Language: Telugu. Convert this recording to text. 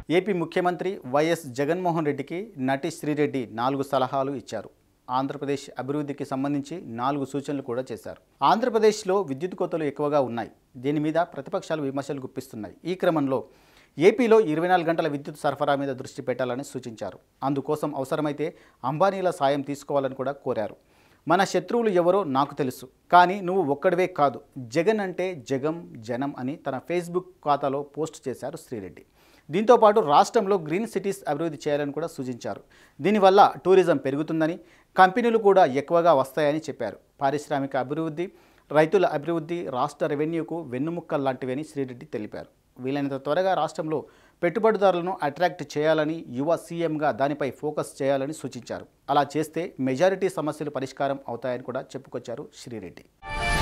ఏపీ ముఖ్యమంత్రి వైఎస్ జగన్మోహన్ రెడ్డికి నటి శ్రీరెడ్డి నాలుగు సలహాలు ఇచ్చారు ఆంధ్రప్రదేశ్ అభివృద్ధికి సంబంధించి నాలుగు సూచనలు కూడా చేశారు ఆంధ్రప్రదేశ్లో విద్యుత్ కోతలు ఎక్కువగా ఉన్నాయి దీని మీద ప్రతిపక్షాలు విమర్శలు గుప్పిస్తున్నాయి ఈ క్రమంలో ఏపీలో ఇరవై నాలుగు గంటల విద్యుత్ సరఫరా మీద దృష్టి పెట్టాలని సూచించారు అందుకోసం అవసరమైతే అంబానీల సాయం తీసుకోవాలని కూడా కోరారు మన శత్రువులు ఎవరో నాకు తెలుసు కానీ నువ్వు ఒక్కడివే కాదు జగన్ అంటే జగం జనం అని తన ఫేస్బుక్ ఖాతాలో పోస్ట్ చేశారు శ్రీరెడ్డి దీంతో పాటు రాష్ట్రంలో గ్రీన్ సిటీస్ అభివృద్ధి చేయాలని కూడా సూచించారు దీనివల్ల టూరిజం పెరుగుతుందని కంపెనీలు కూడా ఎక్కువగా వస్తాయని చెప్పారు పారిశ్రామిక అభివృద్ధి రైతుల అభివృద్ధి రాష్ట్ర రెవెన్యూకు వెన్నుముక్కలు లాంటివని శ్రీరెడ్డి తెలిపారు వీలైనంత త్వరగా రాష్ట్రంలో పెట్టుబడిదారులను అట్రాక్ట్ చేయాలని యువ సీఎంగా దానిపై ఫోకస్ చేయాలని సూచించారు అలా చేస్తే మెజారిటీ సమస్యలు పరిష్కారం అవుతాయని కూడా చెప్పుకొచ్చారు శ్రీరెడ్డి